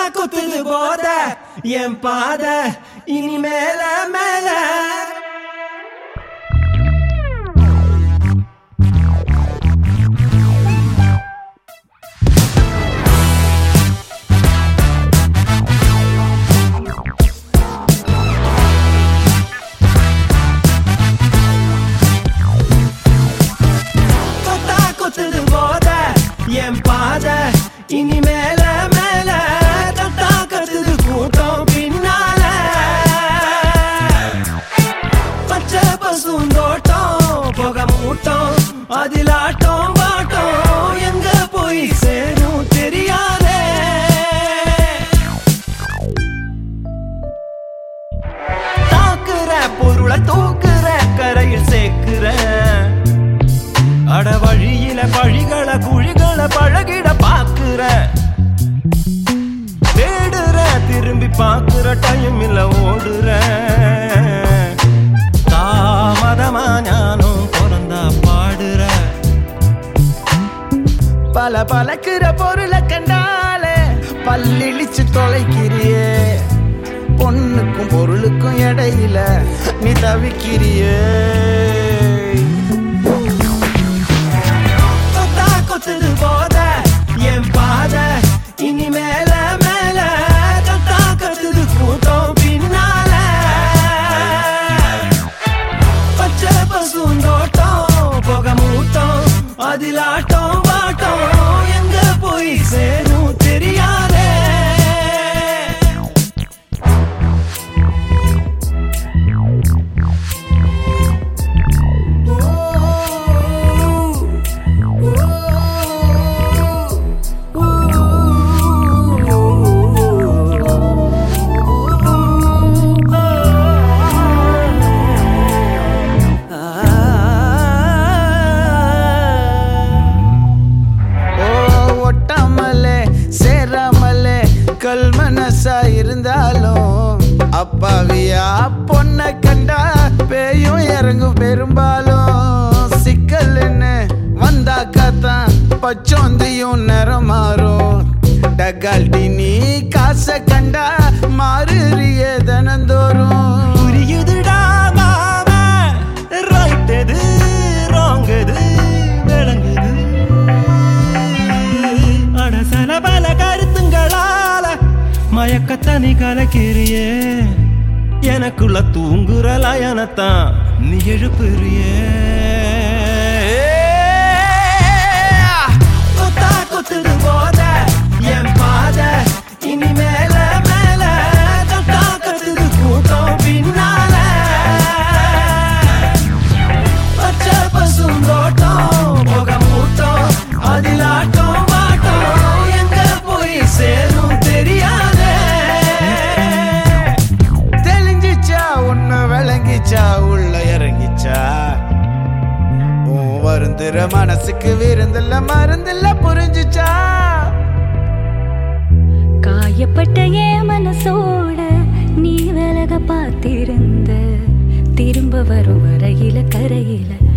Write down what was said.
குத்துது போத என் பாத இனி மேல மேல கொத்தா குத்துது போத என் பாத இனி மேல மேல தட்டா கத்துது கூட்டம் பின்னால பச்சை பசுந்தோட்டம் புக மூட்டம் அதில் ஆட்டம் பாட்டம் எங்க போய் சேரும் தெரியாதே தாக்குற பொருளை தூக்குற கரையில் சேர்க்கிற அட வழியில பழிகள குழிகள பழகிட பாக்குற தேடுற திரும்பி பாக்குற டைம் இல்ல ஓடுற தாமதமா ஞானம் பிறந்தா பாடுற பல பழக்கிற பொருளை கண்டாலே பல்லிழிச்சு தொலைக்கிறியே பொண்ணுக்கும் பொருளுக்கும் இடையில நீ தவிக்கிறியே கொத்தா கொத்துது போத என் பாத இனி மேல மேல கத்தா கத்துது கூட்டம் பின்னால பச்சை பசுந்தோட்டம் புக மூட்டம் அதில் ஆட்டம் பாட்டம் எங்க போய் சேரும் தெரியாதே ஓ ஒட்டாமலே சேராமலே கல் மனசா இருந்தாலும் அப்பாவியா பொண்ண கண்டா பேயும் இறங்கும் பெரும்பாலும் சிக்கல்னு வந்தாக்காத்தான் பச்சோந்தியும் நிறம் மாறும் டகால்டி நீ காசை கண்டா மாறுறிய தினந்தோறும் புரியுதுடா மாமா ரைட் எது ராங் எது விளங்குது அட சல பல கருத்துங்களால மயக்கத்தை நீ கலக்கிறியே எனக்குள்ள தூங்குற லயனத்தான் நீ எழுப்புறியே கொத்தா கொத்துது போத என் பாத இனி மேல மேல தட்டா கத்துது கூட்டம் பின்னால பச்சை பசுந்தோட்டம் புக மூட்டம் அதில் ஆட்டம் பாட்டம் எங்க போய் சேரும் தெரியாதே தெளிஞ்சிச்சா உன்னை விளங்கிச்சா உள்ள இறங்கிச்சா உன் வருந்துற மனசுக்கு விருந்தில்ல மருந்தில்ல புரிஞ்சுச்சா காயப்பட்ட என் மனசோட நீ விலக பார்த்திருந்த திரும்ப வரும் வரையில கரையில